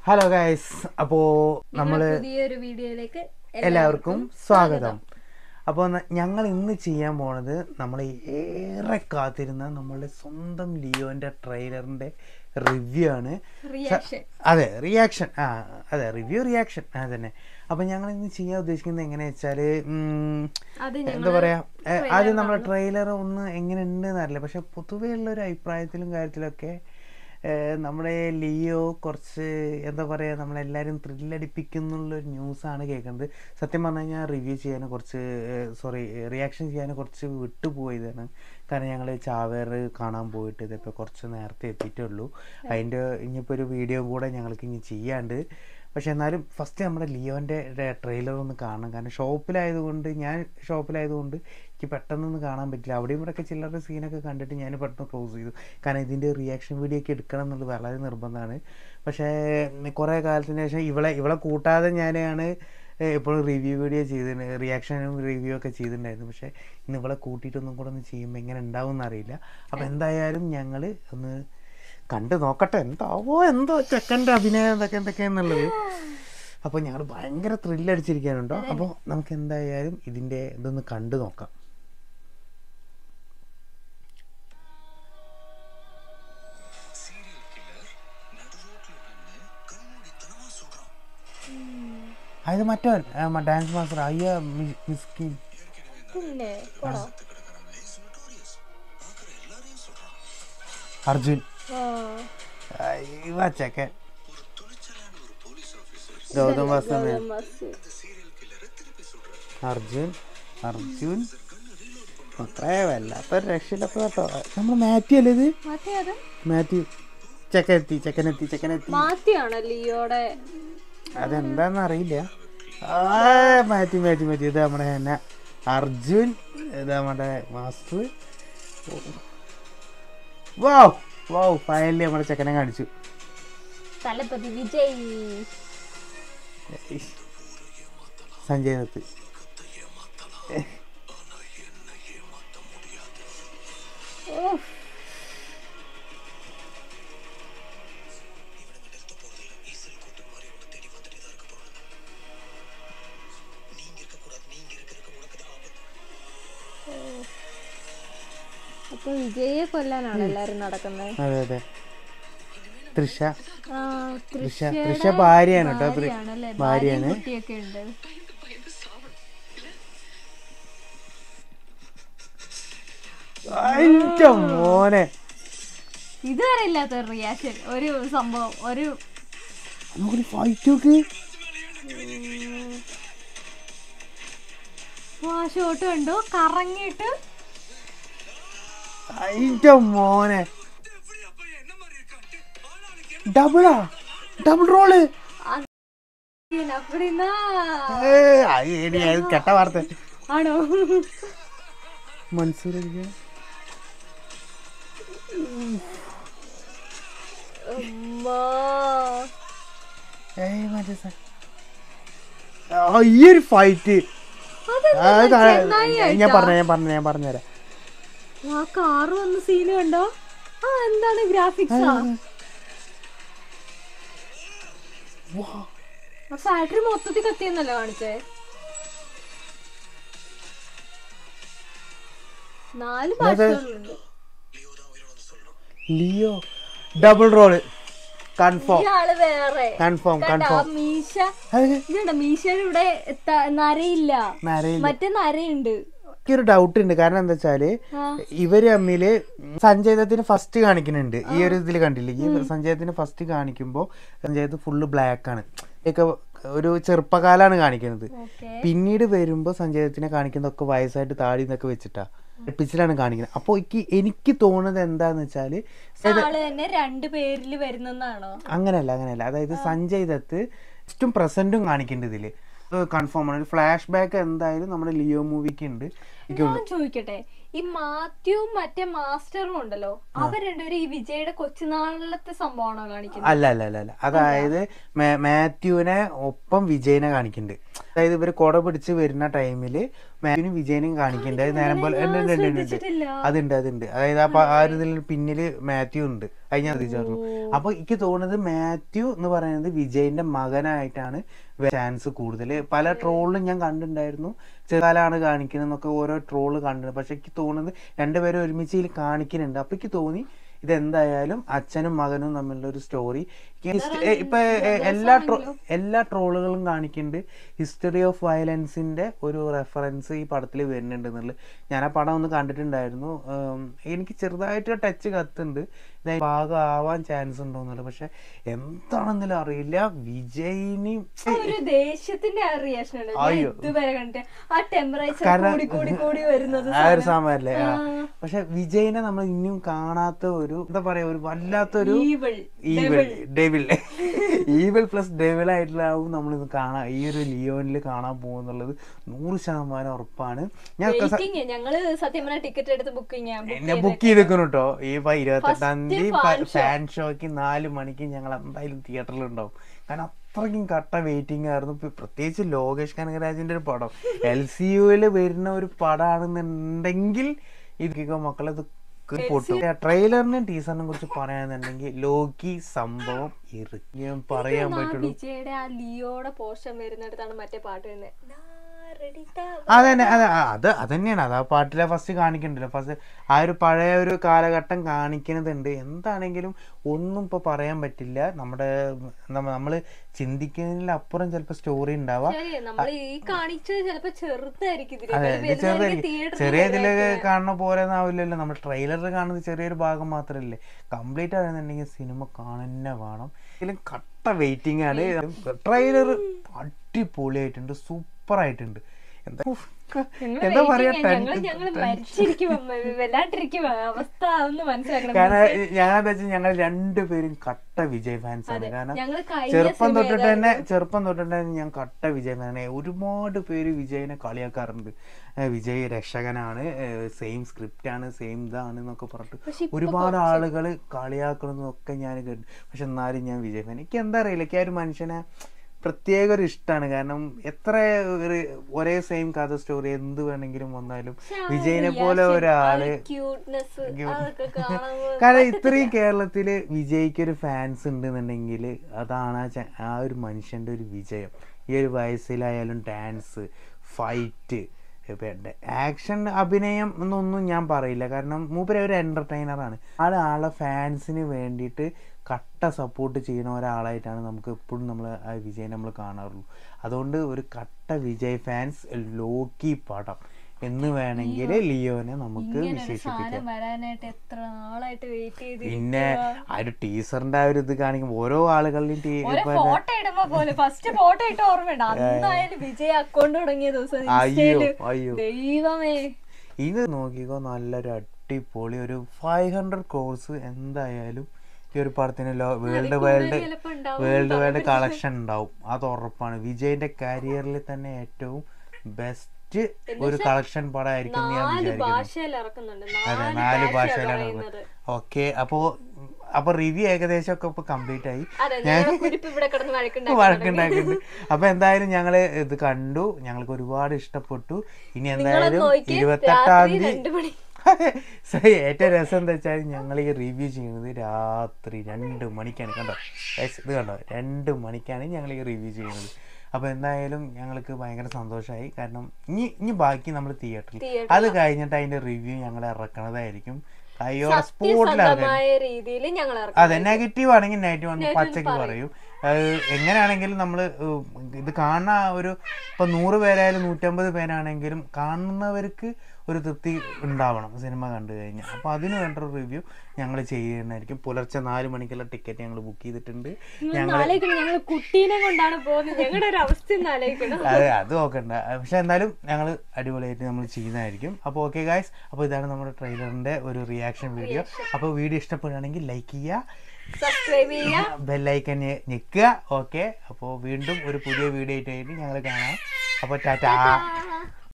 Hello guys അപ്പോ നമ്മള് പുതിയൊരു വീഡിയോയിലേക്ക് എല്ലാവർക്കും സ്വാഗതം അപ്പോൾ ഞങ്ങൾ ഇന്ന് ചെയ്യാൻ പോണത് നമ്മൾ ഏറെ കാത്തിരുന്ന നമ്മളുടെ സ്വന്തം ലിയോന്റെ ട്രെയിലറിന്റെ റിവ്യൂ ആണ് റിയാക്ഷൻ അതെ റിയാക്ഷൻ ആ അതെ റിവ്യൂ റിയാക്ഷൻ ആ തന്നെ അപ്പം ഞങ്ങൾ ഇന്ന് ചെയ്യാൻ ഉദ്ദേശിക്കുന്നത് എങ്ങനെയാ വെച്ചാൽ അത് എന്താ പറയാ ഏ, ആദ്യം നമ്മുടെ ട്രെയിലർ ഒന്ന് എങ്ങനെ ഉണ്ടെന്ന് അറിയില്ല പക്ഷെ പൊതുവേ ഉള്ള ഒരു അഭിപ്രായത്തിലും കാര്യത്തിലൊക്കെ ഏ, നമ്മുടെ ലിയോ കുറച്ച് എന്താ പറയാ നമ്മളെല്ലാവരും ത്രില്ലടിപ്പിക്കുന്നുള്ളൊരു ന്യൂസാണ് കേൾക്കുന്നത് സത്യം പറഞ്ഞു കഴിഞ്ഞാൽ റിവ്യൂ ചെയ്യാൻ കുറച്ച് സോറി റിയാക്ഷൻ ചെയ്യാൻ കുറച്ച് വിട്ടുപോയതാണ് കാരണം ഞങ്ങൾ ചാവേർ കാണാൻ പോയിട്ട് ഇതിപ്പോൾ കുറച്ച് നേരത്തെ എത്തിയിട്ടുള്ളൂ അതിൻ്റെ ഇനിയിപ്പോൾ ഒരു വീഡിയോ കൂടെ ഞങ്ങൾക്ക് ഇനി ചെയ്യാണ്ട് പക്ഷെ എന്നാലും ഫസ്റ്റ് നമ്മുടെ ലിയോൻ്റെ ട്രെയിലർ ഒന്ന് കാണണം കാരണം ഷോപ്പിലായതുകൊണ്ട് ഞാൻ ഷോപ്പിലായതുകൊണ്ട് എനിക്ക് പെട്ടെന്നൊന്ന് കാണാൻ പറ്റില്ല അവിടെയും ഇവിടെയൊക്കെ ചില്ലറ സീനൊക്കെ കണ്ടിട്ട് ഞാൻ പെട്ടെന്ന് ക്ലോസ് ചെയ്തു കാരണം ഇതിൻ്റെ റിയാക്ഷൻ വീഡിയോ ഒക്കെ എടുക്കണം എന്നുള്ളത് വളരെ നിർബന്ധമാണ് പക്ഷേ കുറേ കാലത്തിന് ശേഷം ഇവളെ ഇവളെ കൂട്ടാതെ ഞാനാണ് എപ്പോഴും റിവ്യൂ വീഡിയോ ചെയ്തിട്ടുണ്ട് റിയാക്ഷനും റിവ്യൂ ഒക്കെ ചെയ്തിട്ടുണ്ടായിരുന്നു പക്ഷേ ഇന്ന് ഇവളെ കൂട്ടിയിട്ടൊന്നും കൂടെ ഒന്ന് ചെയ്യുമ്പോൾ എങ്ങനെ ഉണ്ടാവും എന്നറിയില്ല അപ്പോൾ എന്തായാലും ഞങ്ങൾ ഒന്ന് കണ്ടു നോക്കട്ടെ എന്താവോ എന്തോ ചെക്കൻ്റെ അഭിനയം എന്തൊക്കെ എന്തൊക്കെയാന്നുള്ളത് അപ്പോൾ ഞങ്ങൾ ഭയങ്കര ത്രില്ലടിച്ചിരിക്കാനുണ്ടോ അപ്പോൾ നമുക്ക് എന്തായാലും ഇതിൻ്റെ ഇതൊന്ന് കണ്ടു നോക്കാം അത് മറ്റവൻ ഡാൻസ് മാസ്റ്റർ അയ്യ മിസ്കിൻ പിന്നെ പോണോ അർജുൻ ആ, അയ്യ ചെക്കൻ ഗൗതം വാസൻ മസ്. അർജുൻ അർജുൻ മക്കളെ വല്ലാത്തൊരു രക്ഷയില്ലാത്ത കേട്ടോ നമ്മൾ മാത്യു അല്ലേ ഇത് മറ്റേ അത് മാത്യു ചെക്കനെത്തി ചെക്കനെത്തി ചെക്കനെത്തി മാറ്റിയാണോ ലിയോടെ അതെന്താന്ന് അറിയില്ല ആ മാത്യു മാത്യു മാത്യു ഇത് നമ്മുടെ തന്നെ അർജുൻ ഇത് നമ്മുടെ മാസ്റ്റർ വാവ് വാവ് ഫൈനലി നമ്മുടെ ചെക്കനെ കാണിച്ചു തലപ്പതി വിജയ് സഞ്ജയ് ദത്ത് ഓഫ്. അപ്പൊ വിജയെ കൊല്ലാനാണ് എല്ലാരും നടക്കുന്നത് അതെ അതെ തൃഷ ആ, തൃഷ തൃഷയുടെ തൃഷ ഭാര്യയാണ് കേട്ടോ തൃ- ഭാര്യയാണല്ലേ? ഭാര്യയാണ് ഭാര്യയും കുട്ടിയൊക്കെ ഉണ്ട് അതിന്റെ മോനെ ഇതുവരെ ഇല്ലാത്ത റിയാക്ഷൻ ഒരു സംഭവം ഒരു നമുക്കൊരു ഫൈറ്റ് നോക്ക് ആ ഷോട്ട് കണ്ടു കറങ്ങിയിട്ട് അതിന്റെ മോനെ ഡബിളാ ഡബിൾ റോള് അപ്പടിന്നാ കെട്ട വാർത്ത ആണോ മൻസൂർ അലിഖാൻ. അമ്മാ. ഏയ് മറ്റേ സ- ആ, ഈ ഒരു ഫൈറ്റ് അതെന്താ ചെന്നായി ഞാൻ പറഞ്ഞ ഞാൻ പറഞ്ഞ ഞാൻ പറഞ്ഞുതരാം ആ കാറ് വന്ന സീന് കണ്ടോ ആ എന്താണ് ഗ്രാഫിക്സാ ആ ഫാക്ടറി മൊത്തത്തിൽ കത്തിയെന്നല്ലോ കാണിച്ചേ നാല് ഭാഷകളുണ്ട് ലിയോ ഡബിൾ റോള് കൺഫേം ഇയാള് വേറെ കൺഫേം കണ്ടോ ആ കൺഫേം മീശ ഇതുണ്ട് മീശയുടെ ഇവിടെ എത്ത- നരയില്ല നരയില്ല മറ്റേ നരയുണ്ട് എനിക്കൊരു ഡൗട്ട് ഉണ്ട് കാരണം എന്താ വെച്ചാല് ആ. ഇവര് തമ്മില് സഞ്ജയദത്തിന് ഫസ്റ്റ് കാണിക്കുന്നുണ്ട് ഈ ഒരു ഇതിൽ കണ്ടില്ലേ ഈ സഞ്ജയത്തിന് ഫസ്റ്റ് കാണിക്കുമ്പോ സഞ്ജയത്ത് ഫുള്ള് ബ്ലാക്ക് ആണ് ഒക്കെ ഒരു ചെറുപ്പകാലാണ് കാണിക്കുന്നത് ഓക്കെ പിന്നീട് വരുമ്പോ സഞ്ജയത്തിനെ കാണിക്കുന്നതൊക്കെ വയസ്സായിട്ട് താടി എന്നൊക്കെ വെച്ചിട്ടാ പിച്ചിലാണ് കാണിക്കുന്നത് അപ്പോൾ എനിക്ക് എനിക്ക് തോന്നുന്നത് എന്താന്ന് വെച്ചാല് ആള് തന്നെ രണ്ട് പേരില് വരുന്നെന്നാണോ അങ്ങനെയല്ല അങ്ങനെയല്ല അതായത് സഞ്ജയ് ദത്ത് ഫസ്റ്റും പ്രസന്റും കാണിക്കേണ്ടത് ഇതില് കൺഫേം ആണ് ഒരു ഫ്ലാഷ് ബാക്ക് എന്തായാലും നമ്മുടെ ലിയോ മൂവിക്ക് ഉണ്ട് എനിക്ക് ഞാൻ ചോദിക്കട്ടെ ഈ മാത്യുവും മറ്റേ മാസ്റ്ററും ഉണ്ടല്ലോ അവർ രണ്ടുപേരും ഈ വിജയുടെ കൊച്ചുനാളിലത്തെ സംഭവമാണോ കാണിക്കുന്നത് അല്ല അല്ല അല്ല അല്ല അതായത് മാ- മാത്യുവിനെ ഒപ്പം വിജയനെ കാണിക്കുന്നുണ്ട് അതായത് ഇവര് കൊട പിടിച്ച് വരുന്ന ടൈമില് മാത്യുവിനും വിജയനും കാണിക്കുന്നുണ്ട് അത് നേരം പോലെ ഉണ്ട്, ഉണ്ട്, ഉണ്ട്, ഉണ്ട്, ഉണ്ട്. ശ്രദ്ധിച്ചിട്ടില്ല. അതുണ്ട് അതുണ്ട് അതായത് ആ പ- ആ ഒരു ഇതിൽ പിന്നില് മാത്യു ഉണ്ട് അത് ഞാൻ ശ്രദ്ധിച്ചായിരുന്നു അപ്പൊ എനിക്ക് തോന്നുന്നത് മാത്യു എന്ന് പറയുന്നത് വിജയന്റെ മകനായിട്ടാണ് ചാൻസ് കൂടുതൽ പല ട്രോളിലും ഞാൻ കണ്ടിട്ടുണ്ടായിരുന്നു ചെറുകാലാണ് കാണിക്കുന്നതെന്നൊക്കെ ഓരോ ട്രോള് കണ്ടിട്ടുണ്ട് പക്ഷെ എനിക്ക് തോന്നുന്നത് രണ്ടുപേരും ഒരുമിച്ച് ഇതിൽ കാണിക്കുന്നുണ്ട് അപ്പൊ എനിക്ക് തോന്നി ഇതെന്തായാലും അച്ഛനും മകനും തമ്മിലുള്ള ഒരു സ്റ്റോറി ഇപ്പൊ എ- എല്ലാ ട്രോ എല്ലാ ട്രോളുകളും കാണിക്കുന്നുണ്ട് ഹിസ്റ്ററി ഓഫ് വയലൻസിന്റെ ഒരു റെഫറൻസ് ഈ പടത്തിൽ വരുന്നുണ്ട് എന്നുള്ളത് ഞാൻ ആ പടം ഒന്ന് കണ്ടിട്ടുണ്ടായിരുന്നു ഉം, എനിക്ക് ചെറുതായിട്ട് ടച്ച് കത്തുണ്ട് ഇത് ഭാഗമാവാൻ ചാൻസ് ഉണ്ടോ എന്നുള്ളത് പക്ഷെ എന്താണെന്നല്ല അറിയില്ല വിജയിനി ആ ഒരു ദേഷ്യത്തിന്റെ ആ റിയാക്ഷൻ ഉണ്ട് ഞാൻ അയ്യോ. ഇതുവരെ കണ്ടിട്ട് ആ ടെമ്പറേച്ചർ കാരണം- കൂടി കൂടി കൂടി വരുന്നത് ആ ഒരു സാധനം. സമയമല്ലേ ആ. ആ. പക്ഷെ വിജയിനെ നമ്മൾ ഇനിയും കാണാത്ത ഒരു എന്താ പറയാ ഒരു വല്ലാത്തൊരു Evil, evil devil. Devil evil plus devil ആയിട്ടുള്ളാവും നമ്മൾ ഇത് കാണാൻ ഈ ഒരു ലിയോനിൽ കാണാൻ പോകുന്നുള്ളത് നൂറ് ശതമാനം ഉറപ്പാണ് ഞാൻ Waiting ആ. ഞങ്ങള് സത്യം പറഞ്ഞ ടിക്കറ്റ് എടുത്ത് ബുക്കിംഗ് എന്നെ ബുക്ക് ചെയ്തേക്കുന്നു കേട്ടോ ഈ ഇപ്പൊ ഇരുപത്തെട്ടാം First തീയതി fan show. ഫാൻ ഷോക്ക് നാല് മണിക്ക് ഞങ്ങൾ എന്തായാലും തിയേറ്ററിൽ ഉണ്ടാവും കാരണം അത്രയ്ക്കും കട്ട വെയിറ്റിംഗ് ആയിരുന്നു ഇപ്പൊ പ്രത്യേകിച്ച് ലോകേഷ് കനകരാജിന്റെ ഒരു പടം എൽ സി യുവില് വരുന്ന ഒരു പടമാണെന്നുണ്ടെങ്കിൽ ഇത് മക്കളെ ഇത് പൊട്ടും ട്രെയിലറിനെയും ടീച്ചറിനെ കുറിച്ച് പറയാന്നുണ്ടെങ്കിൽ ലോക്കി സംഭവം ഇറുക്കി ഞാൻ പറയാൻ ആ പറ്റുള്ളൂ വിജയുടെ ആ ലിയോടെ പോർഷൻ വരുന്നിടത്താണ് മറ്റേ പാട്ട് വരുന്നത് അതന്നെ അതെ ആ, അത് അതന്നെയാണ് അത് ആ പാട്ടിലെ ഫസ്റ്റ് കാണിക്കണ്ടല്ലോ ഫസ്റ്റ് ആ ഒരു പഴയ ഒരു കാലഘട്ടം കാണിക്കുന്നതുണ്ട് എന്താണെങ്കിലും ഒന്നും ഇപ്പൊ പറയാൻ പറ്റില്ല നമ്മുടെ നമ്മ- നമ്മള് ചിന്തിക്കുന്നതിലപ്പുറം ചിലപ്പോ സ്റ്റോറി ഉണ്ടാവാം ശരി നമ്മൾ ഈ കാണിച്ചത് ചിലപ്പോ ചെറുതായിരിക്കും ഇതില്. അതെ ചിലപ്പോ ഇത് ചെറുതായിരിക്കും theatre ല് ചെറിയ ഇതില് വലുതായിരിക്കും. കാണുന്ന പോലെ ആവില്ലല്ലോ നമ്മൾ ട്രെയിലറിൽ കാണുന്നത് ചെറിയൊരു ഭാഗം മാത്രമല്ലേ കംപ്ലീറ്റ് ആണെന്നുണ്ടെങ്കിൽ സിനിമ കാണുന്നെ വേണം ഇതിലും കട്ട വെയിറ്റിംഗ് ആണ് ട്രെയിലർ അടിപൊളിയായിട്ടുണ്ട് സൂപ്പർ ആയിട്ടുണ്ട് എന്താ ഉഫ്, ഞങ്ങള് എന്താ പറയാ waiting ആ. ഞങ്ങള് ടെൻഷൻ ഞങ്ങള് മരിച്ചിരിക്കും വല്ലാണ്ടിരിക്കും അവസ്ഥ ഒന്ന് മനസ്സിലാക്കണം കാരണം ഞാൻ എന്താ വെച്ചാൽ ഞങ്ങൾ രണ്ടുപേരും കട്ട വിജയ് ഫാൻസ് ആണ് കാരണം ഞങ്ങള് കഴിഞ്ഞ ചെറുപ്പം സിനിമ തൊട്ടിട്ട് തന്നെ ഏതായിരുന്നു? ചെറുപ്പം തൊട്ടിട്ട് തന്നെ ഞാൻ കട്ട വിജയ് ഫാനാണ് ഒരുപാട് പേര് വിജയിനെ കളിയാക്കാറുണ്ട് ഏ, വിജയ് രക്ഷകനാണ് സെയിം സ്ക്രിപ്റ്റ് ആണ് സെയിം ഇതാണ് എന്നൊക്കെ പറഞ്ഞിട്ട് പക്ഷെ ഇപ്പൊ ഒരുപാട് ആളുകൾ കളിയാക്കണമെന്നൊക്കെ ഞാൻ കേട്ടു പക്ഷെ എന്നാലും ഞാൻ വിജയ് ഫാൻ എനിക്ക് എന്താ അറിയില്ല എനിക്ക് ആ ഒരു മനുഷ്യനെ പ്രത്യേക ഒരു ഇഷ്ടമാണ് കാരണം എത്ര ഒരു ഒരേ സെയിം കഥ സ്റ്റോറി എന്ത് വേണമെങ്കിലും വന്നാലും പക്ഷെ ആ വിജയിനെ reaction, പോലെ ആ ഒരാള് cuteness, അതൊക്കെ കാണുമ്പോ കാരണം ഇത്രയും കേരളത്തില് വിജയ്ക്ക് ഒരു ഫാൻസ് ഉണ്ടെന്നുണ്ടെങ്കിൽ അതാണ് ആ ച- ആ ഒരു മനുഷ്യന്റെ ഒരു വിജയം ഈ ഒരു വയസ്സിലായാലും ഡാൻസ് ഫൈറ്റ് ആക്ഷൻ അഭിനയം എന്നൊന്നും ഞാൻ പറയില്ല കാരണം മൂപ്പര് ഒരു എന്റർടൈനറാണ് ആള് ആളെ ഫാൻസിന് വേണ്ടിയിട്ട് കട്ട സപ്പോർട്ട് ചെയ്യുന്ന ഒരാളായിട്ടാണ് നമുക്ക് എപ്പോഴും നമ്മൾ ആ വിജയ് നമ്മൾ കാണാറുള്ളൂ അതുകൊണ്ട് ഒരു കട്ട വിജയ് ഫാൻസ് ലോക്കി പടം എന്ന് വേണമെങ്കിൽ ലിയോനെ നമുക്ക് ഇങ്ങനെ ഒരു വിശേഷിപ്പിക്കാം സാധനം വരാനായിട്ട് എത്ര നാളായിട്ട് വെയിറ്റ് ചെയ്ത് പിന്നെ ആ ഒരു ടീച്ചറിന്റെ ആ ഒരു ഇത് കാണിക്കുമ്പോൾ ഓരോ ആളുകളുടെയും ടീ ഓരോ ഇപ്പൊ ഫോട്ടോ ഇടുമ്പോ പോലെ ഫസ്റ്റ് ഫോട്ടോ ഇട്ട് ഓർമ്മയുണ്ട് അന്നായാലും വിജയ് അക്കൗണ്ട് തുടങ്ങിയ ദിവസം അയ്യോ ഇൻസ്റ്റയില് അയ്യോ ദൈവമേ ഇത് നോക്കിക്കോ നല്ലൊരു അടിപൊളി ഒരു ഫൈവ് ഹൺഡ്രഡ് കോഴ്സ് എന്തായാലും ഈ ഒരു പടത്തിന് വേൾഡ് വൈഡ് ചിലപ്പോ ഉണ്ടാവും വേൾഡ് വൈഡ് കളക്ഷൻ ഉണ്ടാവും അത് ഉറപ്പാണ് വിജയിന്റെ കരിയറിൽ തന്നെ ഏറ്റവും ബെസ്റ്റ് ഒരു കളക്ഷൻ പടമായിരിക്കും എന്ന് ഞാൻ നാല് വിചാരിക്കുന്നു ഭാഷയിൽ ഇറക്കുന്നുണ്ട് അതെ നാല് നാല് ഭാഷയിലാണ് ഭാഷയിലാണ് പറയുന്നത് ഓക്കെ അപ്പോ അപ്പൊ റിവ്യൂ ഏകദേശം ഒക്കെ ഇപ്പൊ കംപ്ലീറ്റ് ആയി അതെ ഞങ്ങളുടെ കുരിപ്പ് ഇവിടെ കിടന്ന് വഴക്കുണ്ടാക്കി വഴക്കുണ്ടാക്കിയിട്ടുണ്ട് അപ്പൊ എന്തായാലും ഞങ്ങള് ഇത് കണ്ടു ഞങ്ങൾക്ക് ഒരുപാട് ഇഷ്ടപ്പെട്ടു ഇനി എന്തായാലും നോക്കി ഇരുപത്തെട്ടാം രാത്രി തീയതി രണ്ടു മണി സോറി, ഏറ്റവും രസം എന്താ വെച്ചാൽ ഞങ്ങൾ ഈ റിവ്യൂ ചെയ്യുന്നത് രാത്രി രണ്ട് മണിക്കാണ് കണ്ടോ Guys, ഇത് കണ്ടോ രണ്ട് മണിക്കാണ് ഞങ്ങൾ ഈ റിവ്യൂ ചെയ്യുന്നത് അപ്പൊ എന്തായാലും ഞങ്ങൾക്ക് ഭയങ്കര സന്തോഷമായി കാരണം ഇനി ഇനി ബാക്കി നമ്മൾ തിയേറ്ററിൽ Theatre അത് കഴിഞ്ഞിട്ട് അതിന്റെ റിവ്യൂ ഞങ്ങൾ ഇറക്കണതായിരിക്കും കയ്യോടെ സ്പോട്ടിൽ സത്യസന്ധമായ രീതിയിൽ ഞങ്ങൾ ഇറക്കും അതെ നെഗറ്റീവ് ആണെങ്കിൽ നെഗറ്റീവ് ആണെങ്കിൽ പച്ചക്ക് പറയും അത് എങ്ങനെയാണെങ്കിലും നമ്മൾ ഇത് കാണുന്ന ഒരു ഇപ്പൊ നൂറ് പേരായാലും നൂറ്റമ്പത് പേരാണെങ്കിലും കാണുന്നവർക്ക് ഒരു തൃപ്തി ഉണ്ടാവണം സിനിമ കണ്ടു കഴിഞ്ഞാൽ അപ്പൊ അതിന് വേണ്ട ഒരു റിവ്യൂ ഞങ്ങൾ ചെയ്യുന്നതായിരിക്കും പുലർച്ചെ നാല് മണിക്കുള്ള ടിക്കറ്റ് ഞങ്ങൾ ബുക്ക് ചെയ്തിട്ടുണ്ട് ഞങ്ങൾ ആലോചിക്കണം ഞങ്ങൾ കുട്ടീനെ കൊണ്ടാണ് പോകുന്നത് ഞങ്ങളുടെ ഒരു അവസ്ഥ ഒന്ന് ആലോചിക്കണം അതെ അത് നോക്കണ്ട പക്ഷെ എന്നാലും ഞങ്ങൾ അടിപൊളിയായിട്ട് നമ്മൾ ചെയ്യുന്നതായിരിക്കും അപ്പോൾ ഓക്കെ ഗായ്സ് അപ്പോൾ ഇതാണ് നമ്മുടെ ട്രെയിലറിന്റെ ഒരു റിയാക്ഷൻ വീഡിയോ അപ്പോൾ വീഡിയോ ഇഷ്ടപ്പെടുകയാണെങ്കിൽ ലൈക്ക് ചെയ്യുക സബ്സ്ക്രൈബ് ചെയ്യുക ബെല്ലൈക്കൻ ഞെക്കുക ഓക്കെ അപ്പോൾ വീണ്ടും ഒരു പുതിയ വീഡിയോ ആയിട്ട് ഞങ്ങൾ കാണാം അപ്പോൾ ടാറ്റാ